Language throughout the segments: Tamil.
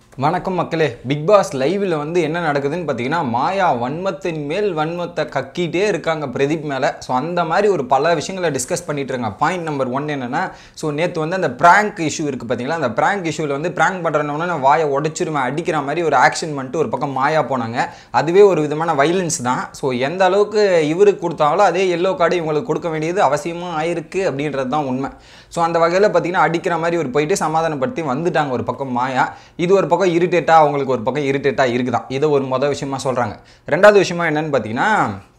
வணக்கம் மக்களே பிக் பாஸ் லைவில் வந்து என்ன நடக்குதுன்னு பார்த்தீங்கன்னா மாயா வன்மத்தின் மேல் வன்மத்தை கக்கிட்டே இருக்காங்க பிரதீப் மேலே ஸோ அந்த மாதிரி ஒரு பல விஷயங்களை டிஸ்கஸ் பண்ணிட்டு இருக்காங்க பாயிண்ட் நம்பர் ஒன் என்னன்னா ஸோ நேற்று வந்து அந்த ப்ராங்க் இஷ்யூ இருக்குது பார்த்தீங்களா அந்த ப்ராங்க் இஷ்யூவில் வந்து ப்ராங்க் பண்ணுறவன நான் வாயை உடச்சிருவேன் அடிக்கிற மாதிரி ஒரு ஆக்ஷன் பண்ணிட்டு ஒரு பக்கம் மாயா போனாங்க அதுவே ஒரு விதமான வைலன்ஸ் தான் ஸோ எந்த அளவுக்கு இவருக்கு கொடுத்தாங்களோ அதே எல்லோ கார்டு இவங்களுக்கு கொடுக்க வேண்டியது அவசியமாக ஆயிருக்கு அப்படின்றது தான் உண்மை ஸோ அந்த வகையில் பார்த்தீங்கன்னா அடிக்கிற மாதிரி ஒரு போயிட்டு சமாதானப்படுத்தி வந்துட்டாங்க ஒரு பக்கம் மாயா இது ஒரு பக்கம் இரிட்டேட்டாக அவங்களுக்கு ஒரு பக்கம் இரிட்டேட்டாக இருக்குதான் இதை ஒரு மொதல் விஷயமா சொல்கிறாங்க ரெண்டாவது விஷயமா என்னன்னு பார்த்தீங்கன்னா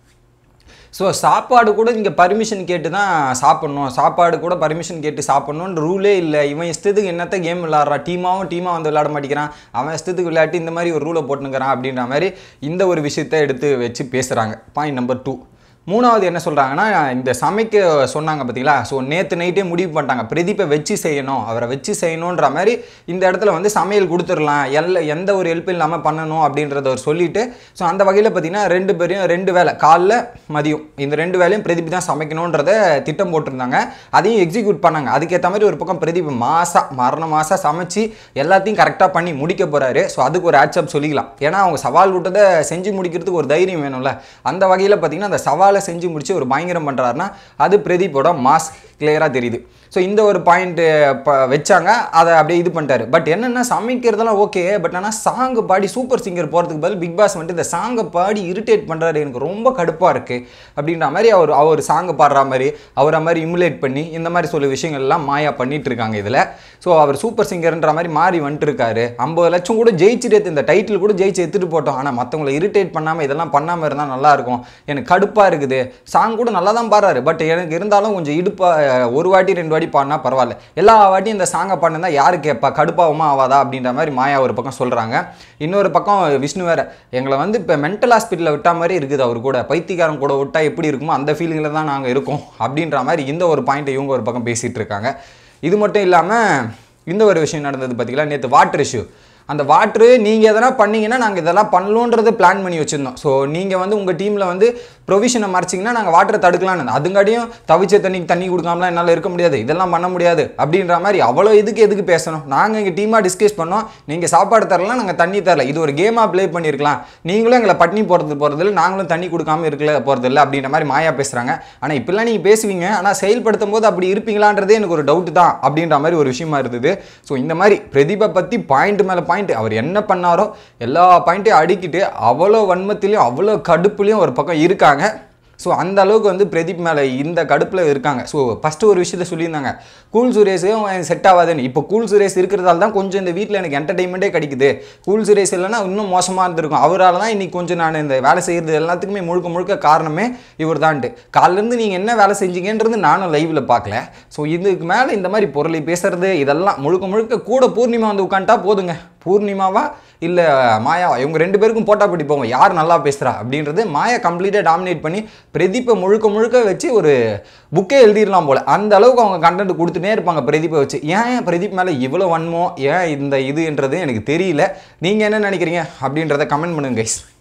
ஸோ சாப்பாடு கூட இங்கே பர்மிஷன் கேட்டு தான் சாப்பிட்ணும் சாப்பாடு கூட பர்மிஷன் கேட்டு சாப்பிட்ணுன்ற ரூலே இல்லை இவன் இஷ்டத்துக்கு என்னத்த கேம் விளாட்றான் டீமாவும் டீமாக வந்து விளையாட மாட்டேங்கிறான் அவன் இஷ்டத்துக்கு விளையாட்டு இந்த மாதிரி ஒரு ரூலை போட்டுனுக்கிறான் அப்படின்ற மாதிரி இந்த ஒரு விஷயத்தை எடுத்து வச்சு பேசுகிறாங்க பாயிண்ட் நம்பர் டூ மூணாவது என்ன சொல்கிறாங்கன்னா இந்த சமைக்க சொன்னாங்க பார்த்தீங்களா ஸோ நேற்று நைட்டே முடிவு பண்ணிட்டாங்க பிரதீப்பை வச்சு செய்யணும் அவரை வச்சு செய்யணுன்ற மாதிரி இந்த இடத்துல வந்து சமையல் கொடுத்துடலாம் எல்ல எந்த ஒரு ஹெல்ப் இல்லாமல் பண்ணணும் அப்படின்றத அவர் சொல்லிட்டு ஸோ அந்த வகையில் பார்த்தீங்கன்னா ரெண்டு பேரையும் ரெண்டு வேலை காலைல மதியம் இந்த ரெண்டு வேலையும் பிரதீப் தான் சமைக்கணுன்றத திட்டம் போட்டிருந்தாங்க அதையும் எக்ஸிக்யூட் பண்ணாங்க அதுக்கேற்ற மாதிரி ஒரு பக்கம் பிரதீப் மாசா மரண மாசா சமைச்சு எல்லாத்தையும் கரெக்டாக பண்ணி முடிக்க போகிறாரு ஸோ அதுக்கு ஒரு ஆட்சப் சொல்லிக்கலாம் ஏன்னா அவங்க சவால் விட்டதை செஞ்சு முடிக்கிறதுக்கு ஒரு தைரியம் வேணும்ல அந்த வகையில் பார்த்தீங்கன்னா அந்த சவாலை செஞ்சு முடிச்சு ஒரு பயங்கரம் பண்ணுறாருன்னா அது பிரதீப்போட மாஸ் கிளியராக தெரியுது ஸோ இந்த ஒரு பாயிண்ட்டு இப்போ வச்சாங்க அதை அப்படியே இது பண்ணிட்டாரு பட் என்னென்னா சமைக்கிறதெல்லாம் ஓகே பட் ஆனால் சாங்கு பாடி சூப்பர் சிங்கர் போகிறதுக்கு பதில் பிக் பாஸ் வந்துட்டு இந்த சாங்கை பாடி இரிட்டேட் பண்ணுறாரு எனக்கு ரொம்ப கடுப்பாக இருக்குது அப்படின்ற மாதிரி அவர் அவர் சாங்கை பாடுற மாதிரி அவரை மாதிரி இமுலேட் பண்ணி இந்த மாதிரி சொல்ல விஷயங்கள்லாம் மாயா பண்ணிட்டு இருக்காங்க இதில் ஸோ அவர் சூப்பர் சிங்கர்ன்ற மாதிரி மாறி வந்துட்டு இருக்காரு ஐம்பது லட்சம் கூட ஜெயிச்சுட்டு இந்த டைட்டில் கூட ஜெயிச்சு எடுத்துகிட்டு போட்டோம் ஆனால் மற்றவங்களை இரிட்டேட் பண்ணாமல் இதெல்லாம் பண்ணாமல் இருந்தால் நல்லாயிருக்கும் எனக்கு கடுப்பாக இருக்குது சாங் கூட நல்லா தான் பாடுறாரு பட் எனக்கு இருந்தாலும் கொஞ்சம் இடுப்பாக ஒரு வாட்டி ரெண்டு வாட்டி பாடினா பரவாயில்ல எல்லா வாட்டியும் இந்த சாங்கை பாடினா யாரு கேட்பா கடுப்பாகுமா ஆவாதா அப்படின்ற மாதிரி மாயா ஒரு பக்கம் சொல்கிறாங்க இன்னொரு பக்கம் விஷ்ணு வேற எங்களை வந்து இப்போ மென்டல் ஹாஸ்பிட்டலில் விட்டா மாதிரி இருக்குது அவர் கூட பைத்தியக்காரன் கூட விட்டா எப்படி இருக்குமோ அந்த ஃபீலிங்கில் தான் நாங்கள் இருக்கோம் அப்படின்ற மாதிரி இந்த ஒரு பாயிண்ட்டை இவங்க ஒரு பக்கம் பேசிகிட்டு இருக்காங்க இது மட்டும் இல்லாமல் இந்த ஒரு விஷயம் நடந்தது பார்த்தீங்களா நேற்று வாட்டர் இஷ்யூ அந்த வாட்ரு நீங்கள் எதனா பண்ணீங்கன்னா நாங்கள் இதெல்லாம் பண்ணலோன்றது பிளான் பண்ணி வச்சுருந்தோம் ஸோ நீங்கள் வந்து உங்கள் டீமில் வந்து ப்ரொவிஷனை மறைச்சிங்கன்னா நாங்கள் வாட்டரை தடுக்கலான்னு அதுங்காட்டியும் தவிச்ச தண்ணிக்கு தண்ணி கொடுக்காமலாம் என்னால் இருக்க முடியாது இதெல்லாம் பண்ண முடியாது அப்படின்ற மாதிரி அவ்வளோ இதுக்கு எதுக்கு பேசணும் நாங்கள் எங்கள் டீமாக டிஸ்கஸ் பண்ணோம் நீங்கள் சாப்பாடு தரலாம் நாங்கள் தண்ணி தரல இது ஒரு கேமாக ப்ளே பண்ணியிருக்கலாம் நீங்களும் எங்களை பட்னி போகிறது போகிறதில்ல நாங்களும் தண்ணி கொடுக்காம இருக்கல போகிறதில்ல அப்படின்ற மாதிரி மாயா பேசுகிறாங்க ஆனால் இப்படிலாம் நீங்கள் பேசுவீங்க ஆனால் செயல்படுத்தும் போது அப்படி இருப்பீங்களான்றதே எனக்கு ஒரு டவுட் தான் அப்படின்ற மாதிரி ஒரு விஷயமா இருந்தது ஸோ இந்த மாதிரி பிரதீபை பற்றி பாயிண்ட் மேலே பாயிண்ட் அவர் என்ன பண்ணாரோ எல்லா பாயிண்ட்டையும் அடிக்கிட்டு அவ்வளோ வன்மத்திலையும் அவ்வளோ கடுப்புலையும் ஒரு பக்கம் இருக்காங்க ஸோ அந்த அளவுக்கு வந்து பிரதீப் மேலே இந்த கடுப்பில் இருக்காங்க ஸோ ஃபஸ்ட்டு ஒரு விஷயத்த சொல்லியிருந்தாங்க கூல் சுரேஷும் செட் ஆகாதுன்னு இப்போ கூல் சுரேஷ் இருக்கிறதால தான் கொஞ்சம் இந்த வீட்டில் எனக்கு என்டர்டைன்மெண்ட்டே கிடைக்குது கூல் சுரேஷ் இல்லைன்னா இன்னும் மோசமாக இருந்திருக்கும் அவரால் தான் இன்றைக்கி கொஞ்சம் நான் இந்த வேலை செய்கிறது எல்லாத்துக்குமே முழுக்க முழுக்க காரணமே இவர் தான்ட்டு காலிலேருந்து நீங்கள் என்ன வேலை செஞ்சீங்கன்றது நானும் லைவில் பார்க்கல ஸோ இதுக்கு மேலே இந்த மாதிரி பொருளை பேசுறது இதெல்லாம் முழுக்க முழுக்க கூட பூர்ணிமா வந்து உட்காந்துட்டா போதுங்க பூர்ணிமாவா இல்லை மாயாவா இவங்க ரெண்டு பேருக்கும் போட்டா படி போங்க யார் நல்லா பேசுகிறா அப்படின்றது மாயா கம்ப்ளீட்டாக டாமினேட் பண்ணி பிரதீப்பை முழுக்க முழுக்க வச்சு ஒரு புக்கே எழுதிடலாம் போல் அந்த அளவுக்கு அவங்க கண்டென்ட் கொடுத்துட்டே இருப்பாங்க பிரதீப்பை வச்சு ஏன் பிரதீப் மேலே இவ்வளோ வன்மோ ஏன் இந்த இதுன்றது எனக்கு தெரியல நீங்கள் என்ன நினைக்கிறீங்க அப்படின்றத கமெண்ட் பண்ணுங்க கைஸ்